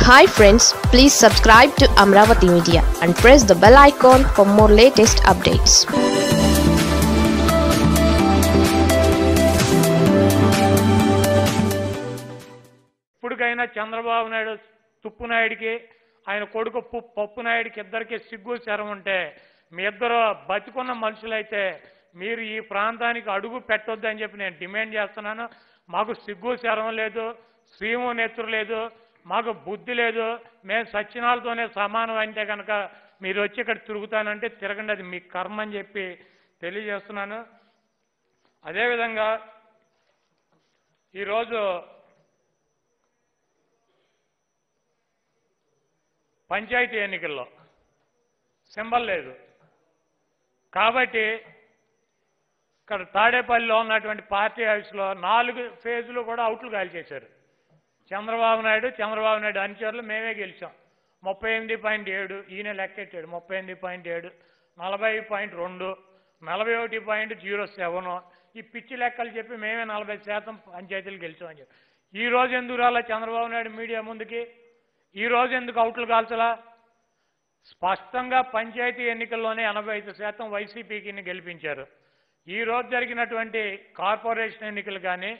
hi friends please subscribe to Amaravati media and press the bell icon for more latest updates ఇప్పటికైనా చంద్రబాబు నాయుడు తుప్పు నాయుడికి ఆయన కొడుకు పు- పప్పు నాయుడికి ఇద్దరికి సిగ్గు శరం ఉంటే మీ ఇద్దరు బతికున్న మనుషులైతే మీరు ఈ ప్రాంతానికి అడుగు పెట్టొద్దని చెప్పి నేను డిమాండ్ చేస్తున్నాను మాకు సిగ్గు శరం లేదు శ్రీము నెత్తురు లేదు మాకు బుద్ధి లేదు మేము సచ్చినాలతోనే సమానం అంటే కనుక మీరు వచ్చి ఇక్కడ తిరుగుతానంటే తిరగండి అది మీ కర్మ అని చెప్పి తెలియజేస్తున్నాను అదేవిధంగా ఈరోజు పంచాయతీ ఎన్నికల్లో సింబల్ లేదు కాబట్టి ఇక్కడ తాడేపల్లిలో ఉన్నటువంటి పార్టీ ఆఫీస్లో నాలుగు ఫేజులు కూడా అవుట్లు గాలి చేశారు చంద్రబాబు నాయుడు చంద్రబాబు నాయుడు అనుచరులు మేమే గెలిచాం ముప్పై ఎనిమిది పాయింట్ ఏడు ఈయన లెక్కెట్టాడు ముప్పై ఎనిమిది పాయింట్ ఏడు నలభై పాయింట్ రెండు నలభై ఒకటి పాయింట్ జీరో సెవెన్ ఈ పిచ్చి లెక్కలు చెప్పి మేమే నలభై శాతం పంచాయతీలు గెలిచామని చెప్పి ఈ రోజు ఎందుకు రాలా చంద్రబాబు నాయుడు మీడియా ముందుకి ఈ రోజు ఎందుకు అవుట్లు కాల్చలా స్పష్టంగా పంచాయతీ ఎన్నికల్లోనే ఎనభై ఐదు శాతం వైసీపీకి గెలిపించారు ఈ రోజు జరిగినటువంటి కార్పొరేషన్ ఎన్నికలు కానీ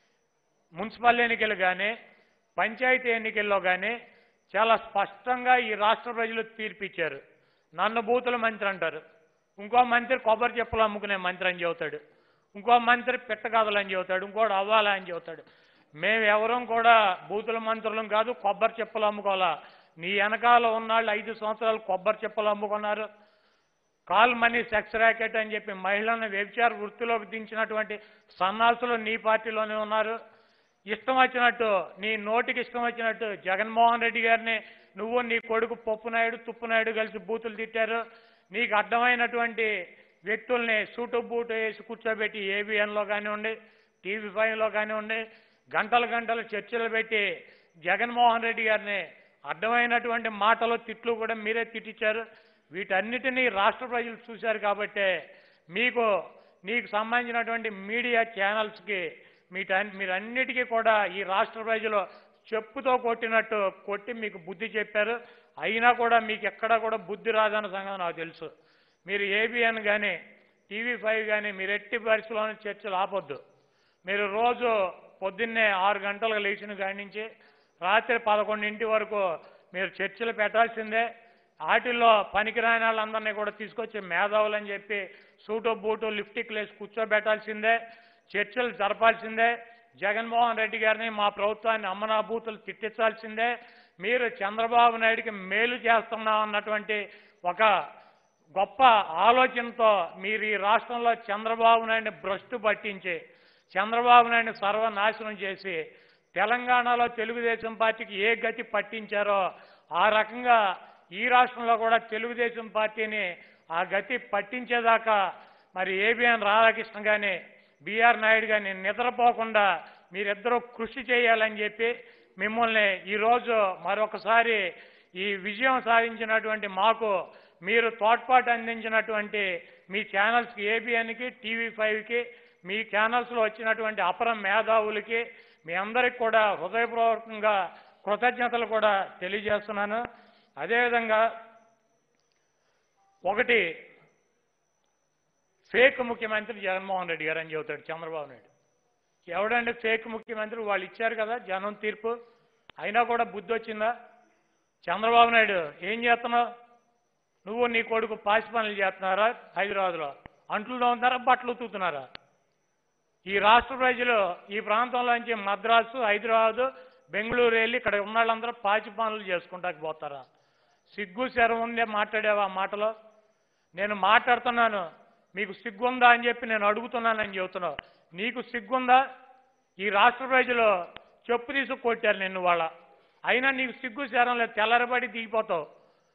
మున్సిపల్ ఎన్నికలు కానీ పంచాయతీ ఎన్నికల్లో కానీ చాలా స్పష్టంగా ఈ రాష్ట్ర ప్రజలు తీర్పిచ్చారు నన్ను బూతుల మంత్రి అంటారు ఇంకో మంత్రి కొబ్బరి చెప్పులు అమ్ముకునే మంత్రి అని చెబుతాడు ఇంకో మంత్రి పిట్టకాదలు అని చెబుతాడు ఇంకోటి అవ్వాలా అని చెబుతాడు మేము ఎవరం కూడా బూతుల మంత్రులం కాదు కొబ్బరి చెప్పులు అమ్ముకోవాలా నీ వెనకాల ఉన్నాళ్ళు ఐదు సంవత్సరాలు కొబ్బరి చెప్పులు అమ్ముకున్నారు కాల్ మనీ సెక్స్ ర్యాకెట్ అని చెప్పి మహిళలను వ్యభిచార వృత్తిలోకి దించినటువంటి సన్నాసులు నీ పార్టీలోనే ఉన్నారు ఇష్టం వచ్చినట్టు నీ నోటికి ఇష్టం వచ్చినట్టు జగన్మోహన్ రెడ్డి గారిని నువ్వు నీ కొడుకు పప్పు నాయుడు తుప్పు నాయుడు కలిసి బూతులు తిట్టారు నీకు అడ్డమైనటువంటి వ్యక్తుల్ని సూటు బూటు వేసి కూర్చోబెట్టి ఏబిఎన్లో కానివ్వండి టీవీ ఫైవ్లో కానివ్వండి గంటలు గంటలు చర్చలు పెట్టి జగన్మోహన్ రెడ్డి గారిని అడ్డమైనటువంటి మాటలు తిట్లు కూడా మీరే తిట్టించారు వీటన్నిటినీ రాష్ట్ర ప్రజలు చూశారు కాబట్టే మీకు నీకు సంబంధించినటువంటి మీడియా ఛానల్స్కి మీట మీరన్నిటికీ కూడా ఈ రాష్ట్ర ప్రజలు చెప్పుతో కొట్టినట్టు కొట్టి మీకు బుద్ధి చెప్పారు అయినా కూడా మీకు ఎక్కడా కూడా బుద్ధి రాదన్న సంగతి నాకు తెలుసు మీరు ఏబిఎన్ కానీ టీవీ ఫైవ్ కానీ మీరు ఎట్టి పరిస్థితుల్లోనే చర్చలు ఆపొద్దు మీరు రోజు పొద్దున్నే ఆరు గంటలకు లేచిన కాడి నుంచి రాత్రి పదకొండింటి వరకు మీరు చర్చలు పెట్టాల్సిందే వాటిల్లో పనికిరాని వాళ్ళందరినీ కూడా తీసుకొచ్చి మేధావులని చెప్పి సూటు బూటు లిఫ్టిక్ లేసి కూర్చోబెట్టాల్సిందే చర్చలు జరపాల్సిందే జగన్మోహన్ రెడ్డి గారిని మా ప్రభుత్వాన్ని అమ్మనా బూతులు తిట్టించాల్సిందే మీరు చంద్రబాబు నాయుడికి మేలు చేస్తున్నాం అన్నటువంటి ఒక గొప్ప ఆలోచనతో మీరు ఈ రాష్ట్రంలో చంద్రబాబు నాయుడిని భ్రష్టు పట్టించి చంద్రబాబు నాయుడిని సర్వనాశనం చేసి తెలంగాణలో తెలుగుదేశం పార్టీకి ఏ గతి పట్టించారో ఆ రకంగా ఈ రాష్ట్రంలో కూడా తెలుగుదేశం పార్టీని ఆ గతి పట్టించేదాకా మరి ఏబిఎన్ రాధాకృష్ణ కానీ బిఆర్ నాయుడు కానీ నిద్రపోకుండా మీరిద్దరూ కృషి చేయాలని చెప్పి మిమ్మల్ని ఈరోజు మరొకసారి ఈ విజయం సాధించినటువంటి మాకు మీరు తోడ్పాటు అందించినటువంటి మీ ఛానల్స్కి ఏబిఎన్కి టీవీ ఫైవ్కి మీ ఛానల్స్లో వచ్చినటువంటి అపర మేధావులకి మీ అందరికి కూడా హృదయపూర్వకంగా కృతజ్ఞతలు కూడా తెలియజేస్తున్నాను అదేవిధంగా ఒకటి ఫేక్ ముఖ్యమంత్రి జగన్మోహన్ రెడ్డి గారు అని చెబుతాడు చంద్రబాబు నాయుడు ఎవడండి ఫేక్ ముఖ్యమంత్రి వాళ్ళు ఇచ్చారు కదా జనం తీర్పు అయినా కూడా బుద్ధి వచ్చిందా చంద్రబాబు నాయుడు ఏం చేస్తున్నావు నువ్వు నీ కొడుకు పాసి పనులు చేస్తున్నారా హైదరాబాద్లో అంట్లు తోముతున్నారా బట్టలు ఉతుకుతున్నారా ఈ రాష్ట్ర ప్రజలు ఈ ప్రాంతంలోంచి మద్రాసు హైదరాబాదు బెంగళూరు వెళ్ళి ఇక్కడ ఉన్న వాళ్ళందరూ పాచి పనులు చేసుకుంటాకి పోతారా సిగ్గు శరం ఉందే మాట్లాడావా ఆ మాటలో నేను మాట్లాడుతున్నాను మీకు సిగ్గుందా అని చెప్పి నేను అడుగుతున్నానని చెబుతున్నావు నీకు సిగ్గుందా ఈ రాష్ట్ర ప్రజలు చెప్పు తీసుకు కొట్టారు నిన్ను వాళ్ళ అయినా నీకు సిగ్గు శరం లేదు తెల్లరబడి దిగిపోతావు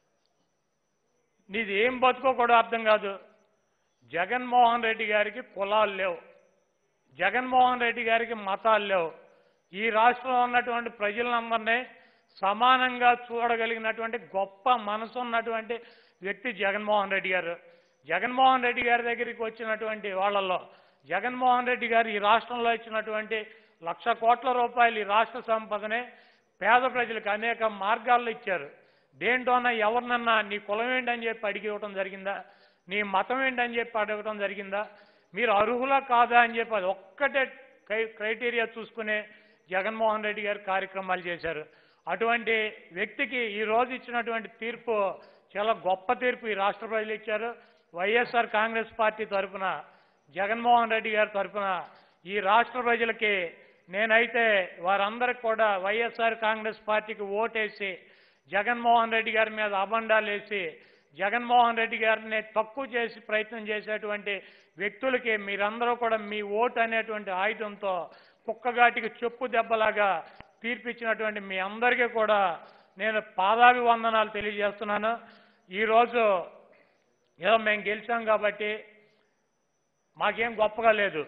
నీది ఏం బతుకో కూడా అర్థం కాదు జగన్మోహన్ రెడ్డి గారికి కులాలు లేవు జగన్మోహన్ రెడ్డి గారికి మతాలు లేవు ఈ రాష్ట్రంలో ఉన్నటువంటి ప్రజలందరినీ సమానంగా చూడగలిగినటువంటి గొప్ప మనసు ఉన్నటువంటి వ్యక్తి జగన్మోహన్ రెడ్డి గారు జగన్మోహన్ రెడ్డి గారి దగ్గరికి వచ్చినటువంటి వాళ్ళల్లో జగన్మోహన్ రెడ్డి గారు ఈ రాష్ట్రంలో ఇచ్చినటువంటి లక్ష కోట్ల రూపాయలు ఈ రాష్ట్ర సంపదని పేద ప్రజలకు అనేక మార్గాల్లో ఇచ్చారు దేంటోనా ఎవరినన్నా నీ కులం ఏంటని చెప్పి అడిగి ఇవ్వటం జరిగిందా నీ మతం ఏంటని చెప్పి అడగటం జరిగిందా మీరు అర్హులా కాదా అని చెప్పి అది ఒక్కటే క్రై- క్రైటీరియా చూసుకునే జగన్మోహన్ రెడ్డి గారు కార్యక్రమాలు చేశారు అటువంటి వ్యక్తికి ఈ రోజు ఇచ్చినటువంటి తీర్పు చాలా గొప్ప తీర్పు ఈ రాష్ట్ర ప్రజలు ఇచ్చారు వైఎస్ఆర్ కాంగ్రెస్ పార్టీ తరఫున జగన్మోహన్ రెడ్డి గారి తరఫున ఈ రాష్ట్ర ప్రజలకి నేనైతే వారందరికి కూడా వైఎస్ఆర్ కాంగ్రెస్ పార్టీకి ఓటేసి జగన్మోహన్ రెడ్డి గారి మీద అబండాలు వేసి జగన్మోహన్ రెడ్డి గారిని తక్కువ చేసి ప్రయత్నం చేసేటువంటి వ్యక్తులకి మీరందరూ కూడా మీ ఓటు అనేటువంటి ఆయుధంతో కుక్కగాటికి చెప్పు దెబ్బలాగా తీర్పిచ్చినటువంటి మీ అందరికీ కూడా నేను పాదాభివందనాలు తెలియజేస్తున్నాను ఈరోజు ఏదో మేము గెలిచాం కాబట్టి మాకేం గొప్పగా లేదు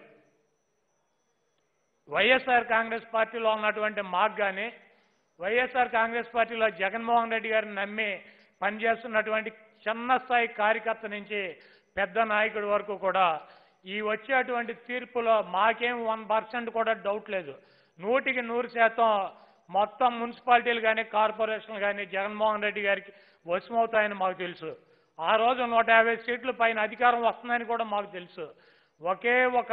వైఎస్ఆర్ కాంగ్రెస్ పార్టీలో ఉన్నటువంటి మాకు కానీ వైఎస్ఆర్ కాంగ్రెస్ పార్టీలో జగన్మోహన్ రెడ్డి గారిని నమ్మి పనిచేస్తున్నటువంటి చిన్న స్థాయి కార్యకర్త నుంచి పెద్ద నాయకుడి వరకు కూడా ఈ వచ్చేటువంటి తీర్పులో మాకేం వన్ పర్సెంట్ కూడా డౌట్ లేదు నూటికి నూరు శాతం మొత్తం మున్సిపాలిటీలు కానీ కార్పొరేషన్లు కానీ జగన్మోహన్ రెడ్డి గారికి వశమవుతాయని మాకు తెలుసు ఆ రోజు నూట యాభై సీట్ల పైన అధికారం వస్తుందని కూడా మాకు తెలుసు ఒకే ఒక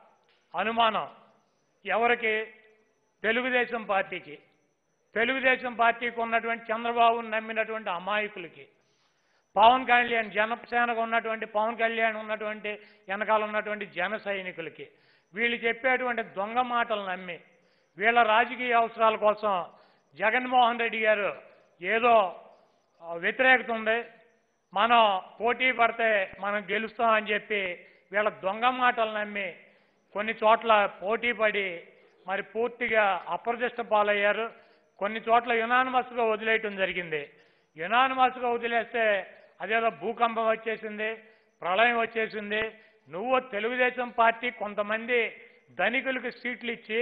అనుమానం ఎవరికి తెలుగుదేశం పార్టీకి తెలుగుదేశం పార్టీకి ఉన్నటువంటి చంద్రబాబును నమ్మినటువంటి అమాయకులకి పవన్ కళ్యాణ్ జనసేనకు ఉన్నటువంటి పవన్ కళ్యాణ్ ఉన్నటువంటి వెనకాల ఉన్నటువంటి జన సైనికులకి వీళ్ళు చెప్పేటువంటి దొంగ మాటలు నమ్మి వీళ్ళ రాజకీయ అవసరాల కోసం జగన్మోహన్ రెడ్డి గారు ఏదో ఆ, వ్యతిరేకత ఉంది మనం పోటీ పడితే మనం గెలుస్తామని చెప్పి వీళ్ళ దొంగ మాటలు నమ్మి కొన్ని చోట్ల పోటీ పడి మరి పూర్తిగా అప్రదిష్ట పాలయ్యారు కొన్ని చోట్ల యునానిమస్గా వదిలేయటం జరిగింది యునానిమస్గా వదిలేస్తే అదేదో భూకంపం వచ్చేసింది ప్రళయం వచ్చేసింది నువ్వు తెలుగుదేశం పార్టీ కొంతమంది ధనికులకు సీట్లు ఇచ్చి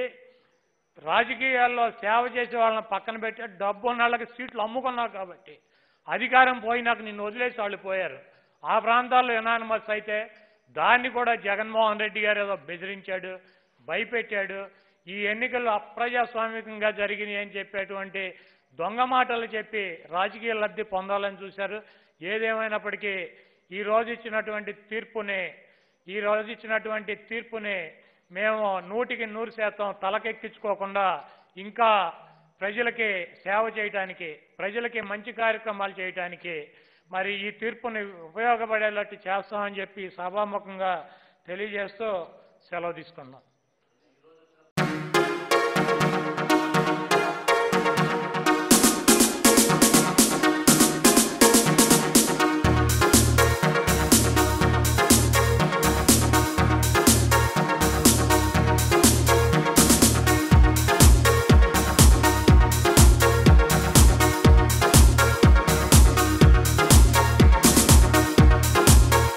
రాజకీయాల్లో సేవ చేసే వాళ్ళని పక్కన పెట్టి డబ్బు ఉన్న వాళ్ళకి సీట్లు అమ్ముకున్నావు కాబట్టి అధికారం పోయినాక నిన్ను వదిలేసి వాళ్ళు పోయారు ఆ ప్రాంతాల్లో యునానిమస్ అయితే దాన్ని కూడా జగన్మోహన్ రెడ్డి గారు ఏదో బెదిరించాడు భయపెట్టాడు ఈ ఎన్నికలు అప్రజాస్వామికంగా జరిగినాయి అని చెప్పేటువంటి దొంగ మాటలు చెప్పి రాజకీయ లబ్ధి పొందాలని చూశారు ఏదేమైనప్పటికీ ఈ రోజు ఇచ్చినటువంటి తీర్పుని ఈ రోజు ఇచ్చినటువంటి తీర్పుని మేము నూటికి నూరు శాతం తలకెక్కించుకోకుండా ఇంకా ప్రజలకి సేవ చేయటానికి ప్రజలకి మంచి కార్యక్రమాలు చేయటానికి మరి ఈ తీర్పుని ఉపయోగపడేటట్టు చేస్తామని చెప్పి సభాముఖంగా తెలియజేస్తూ సెలవు తీసుకున్నాం